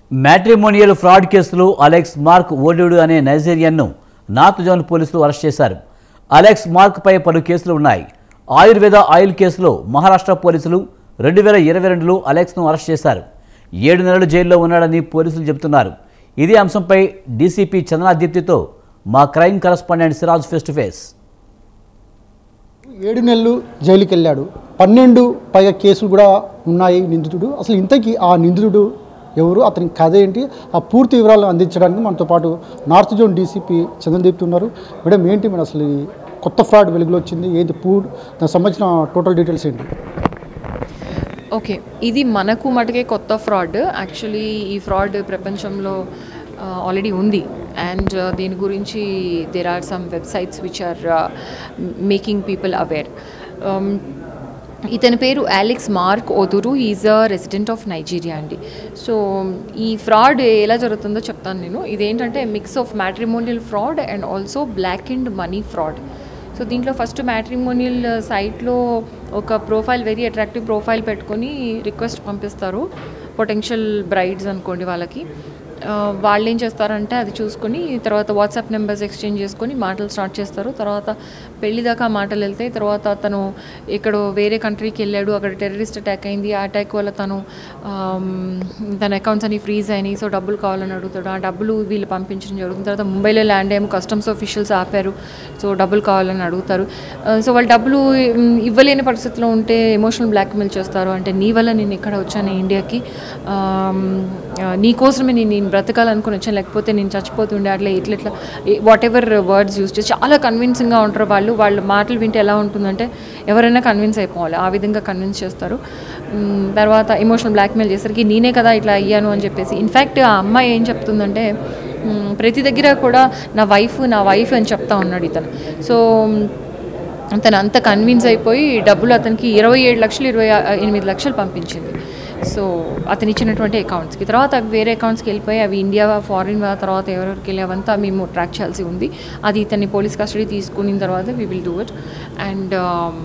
matrimonial fraud కేసులో Alex Mark Odedu అనే నైజీరియన్ను నార్త్ జోన్ పోలీసులు అరెస్ట్ చేశారు అలెక్స్ మార్క్పై పలు కేసులు ఉన్నాయి ఆయుర్వేద ఆయిల్ కేసులో మహారాష్ట్ర పోలీసులు రెండు వేల ఇరవై రెండులో అలెక్స్ను అరెస్ట్ చేశారు ఏడు నెలలు జైల్లో ఉన్నాడని పోలీసులు చెబుతున్నారు ఇదే అంశంపై డీసీపీ చందనా దీప్తితో మా crime correspondent Siraj face to face ఏడు నెలలు జైలుకి వెళ్ళాడు పన్నెండు పైగా కేసులు కూడా ఉన్నాయి నిందితుడు అసలు ఇంతకీ ఆ నిందితుడు ఎవరు అతని కథ ఏంటి ఆ పూర్తి వివరాలు అందించడానికి మనతో పాటు నార్త్ జోన్ డీసీపీ చంద్రదీప్తి ఉన్నారు మేడం ఏంటి మేడం అసలు ఈ కొత్త ఫ్రాడ్ వెలుగులో వచ్చింది ఏంటి పూర్ దానికి సంబంధించిన టోటల్ డీటెయిల్స్ ఏంటి ఓకే ఇది మనకు మటుకే కొత్త ఫ్రాడ్ యాక్చువల్లీ ఈ ఫ్రాడ్ ప్రపంచంలో ఆల్రెడీ ఉంది అండ్ దీని గురించి there are some websites which are making people aware ఇతని పేరు అలెక్స్ మార్క్ ఓదురు is a resident of Nigeria అండి సో ఈ ఫ్రాడ్ ఎలా జరుగుతుందో చెప్తాను నేను ఇదేంటంటే mix of matrimonial fraud and also black and money fraud so దీంట్లో ఫస్ట్ మ్యాట్రిమోనియల్ సైట్లో ఒక ప్రొఫైల్ వెరీ అట్రాక్టివ్ ప్రొఫైల్ పెట్టుకొని రిక్వెస్ట్ పంపిస్తారు పొటెన్షియల్ బ్రైడ్స్ అనుకోండి వాళ్ళకి ఆ, వాళ్ళు ఏం చేస్తారంటే అది చూసుకొని తర్వాత వాట్సాప్ నెంబర్స్ ఎక్స్చేంజ్ చేసుకొని మాటలు స్టార్ట్ చేస్తారు తర్వాత పెళ్లి దాకా మాటలు వెళ్తాయి తర్వాత తను ఎక్కడో వేరే కంట్రీకి వెళ్ళాడు అక్కడ టెర్రరిస్ట్ అటాక్ అయింది ఆ అటాక్ వల్ల తను ఆమ్, తన అకౌంట్స్ అన్ని ఫ్రీజ్ అయినాయి సో డబ్బులు కావాలని అడుగుతాడు ఆ డబ్బులు వీళ్ళు పంపించడం జరుగుతుంది తర్వాత ముంబైలో ల్యాండ్ అయ్యాము కస్టమ్స్ ఆఫీషియల్స్ ఆపారు సో డబ్బులు కావాలని అడుగుతారు ఆ, సో వాళ్ళు డబ్బులు ఉమ్, ఇవ్వలేని పరిస్థితిలో ఉంటే ఎమోషనల్ బ్లాక్మెయిల్ చేస్తారు అంటే నీ వల్ల నేను ఇక్కడ వచ్చాను ఇండియాకి ఆమ్, ఆ, నీ కోసమే నేను నేను బ్రతకాలనుకుని వచ్చాను లేకపోతే నేను చచ్చిపోతుండే అట్లా ఇట్లా ఇట్లా వాట్ ఎవర్ వర్డ్స్ యూస్ చేసి చాలా కన్విన్సింగ్గా ఉంటారు వాళ్ళు వాళ్ళ మాటలు వింటే ఎలా ఉంటుందంటే ఎవరైనా కన్విన్స్ అయిపోవాలి ఆ విధంగా కన్విన్స్ చేస్తారు మ్, తర్వాత ఎమోషనల్ బ్లాక్మెయిల్ చేసరికి నేనే కదా ఇట్లా అయ్యాను అని చెప్పేసి ఇన్ఫ్యాక్ట్ ఆ అమ్మాయి ఏం చెప్తుందంటే మ్, ప్రతి దగ్గర కూడా నా వైఫ్ నా వైఫ్ అని చెప్తా ఉన్నాడు ఇతను సో తను అంత కన్విన్స్ అయిపోయి డబ్బులు అతనికి ఇరవై ఏడు లక్షలు ఇరవై ఆ- ఎనిమిది లక్షలు పంపించింది సో అతను ఇచ్చినటువంటి అకౌంట్స్కి తర్వాత అవి వేరే అకౌంట్స్కి వెళ్ళిపోయి అవి ఇండియా ఫారిన్ తర్వాత ఎవరెవరికి వెళ్ళి అవంతా మేము ట్రాక్ చేయాల్సి ఉంది అది ఇతన్ని పోలీస్ కస్టడీ తీసుకున్న తర్వాత we will do it and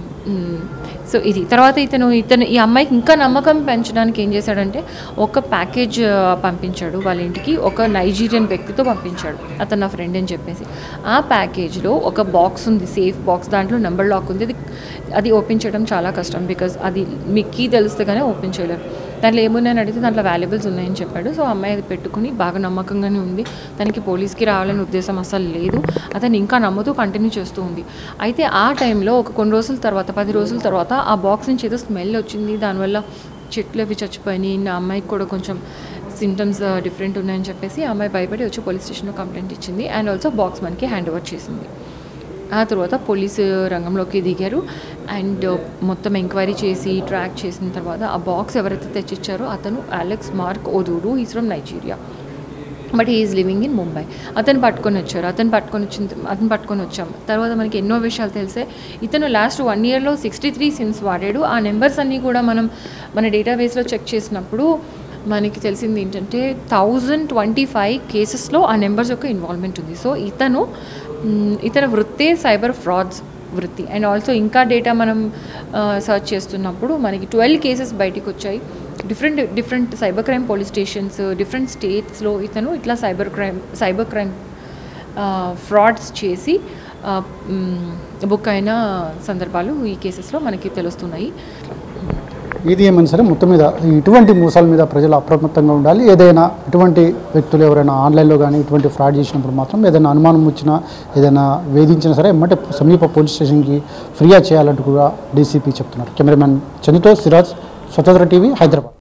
so ఇది తర్వాత ఇతను ఇతను ఈ అమ్మాయికి ఇంకా నమ్మకం పెంచడానికి ఏం చేశాడంటే ఒక ప్యాకేజ్ పంపించాడు వాళ్ళ ఇంటికి ఒక నైజీరియన్ వ్యక్తితో పంపించాడు అతను నా ఫ్రెండ్ అని చెప్పేసి ఆ ప్యాకేజ్లో ఒక బాక్స్ ఉంది సేఫ్ బాక్స్ దాంట్లో నెంబర్ లాక్ ఉంది అది అది ఓపెన్ చేయడం చాలా కష్టం బికాజ్ అది మీ కీ తెలిస్తే కానీ ఓపెన్ చేయలేరు దాంట్లో ఏమున్నాయని అడిగితే దాంట్లో వాల్యుబుల్స్ ఉన్నాయని చెప్పాడు సో అమ్మాయి అది పెట్టుకుని బాగా నమ్మకంగానే ఉంది తనకి పోలీస్కి రావాలనే ఉద్దేశం అసలు లేదు అతను ఇంకా నమ్ముతూ కంటిన్యూ చేస్తూ ఉంది అయితే ఆ టైంలో ఒక కొన్ని రోజుల తర్వాత పది రోజుల తర్వాత ఆ బాక్స్ నుంచి ఏదో స్మెల్ వచ్చింది దానివల్ల చెట్లు అవి చచ్చిపోయినాయి నా అమ్మాయికి కూడా కొంచెం సిమ్టమ్స్ డిఫరెంట్ ఉన్నాయని చెప్పేసి ఆ అమ్మాయి భయపడి వచ్చి పోలీస్ స్టేషన్లో కంప్లైంట్ ఇచ్చింది అండ్ ఆల్సో బాక్స్ మనకి హ్యాండ్ ఓవర్ చేసింది ఆ తర్వాత పోలీసు రంగంలోకి దిగారు అండ్ మొత్తం ఎంక్వైరీ చేసి ట్రాక్ చేసిన తర్వాత ఆ బాక్స్ ఎవరైతే తెచ్చిచ్చారో అతను అలెక్స్ మార్క్ ఓదూరు is from Nigeria but is living in Mumbai అతను పట్టుకొని వచ్చారు అతను పట్టుకొని వచ్చిన అతను పట్టుకొని వచ్చాం తర్వాత మనకి ఎన్నో విషయాలు తెలిసే ఇతను లాస్ట్ వన్ ఇయర్లో సిక్స్టీ త్రీ సిమ్స్ వాడాడు ఆ నెంబర్స్ అన్నీ కూడా మనం మన డేటాబేస్లో చెక్ చేసినప్పుడు మనకి తెలిసింది ఏంటంటే థౌజండ్ ట్వంటీ ఫైవ్ కేసెస్లో ఆ నెంబర్స్ యొక్క ఇన్వాల్వ్మెంట్ ఉంది సో ఇతను మ్, ఇతని వృత్తే సైబర్ ఫ్రాడ్స్ వృత్తి అండ్ ఆల్సో ఇంకా డేటా మనం సర్చ్ చేస్తున్నప్పుడు మనకి ట్వెల్వ్ కేసెస్ బయటికి వచ్చాయి different different cyber crime police stations different స్టేట్స్లో ఇతను ఇట్లా cyber crime cyber crime frauds చేసి బుక్ అయిన సందర్భాలు ఈ కేసెస్లో మనకి తెలుస్తున్నాయి ఇది ఏమైనా సరే మొత్తం మీద ఇటువంటి మోసాల మీద ప్రజలు అప్రమత్తంగా ఉండాలి ఏదైనా ఇటువంటి వ్యక్తులు ఎవరైనా ఆన్లైన్లో కానీ ఇటువంటి ఫ్రాడ్ చేసినప్పుడు మాత్రం ఏదైనా అనుమానం వచ్చినా ఏదైనా వేధించినా సరే ఎమ్మటే సమీప పోలీస్ స్టేషన్కి ఫిర్యాదు చేయాలంటూ కూడా డీసీపీ చెప్తున్నారు కెమెరామెన్ చందుతో సిరాజ్ స్వతంత్ర టీవీ హైదరాబాద్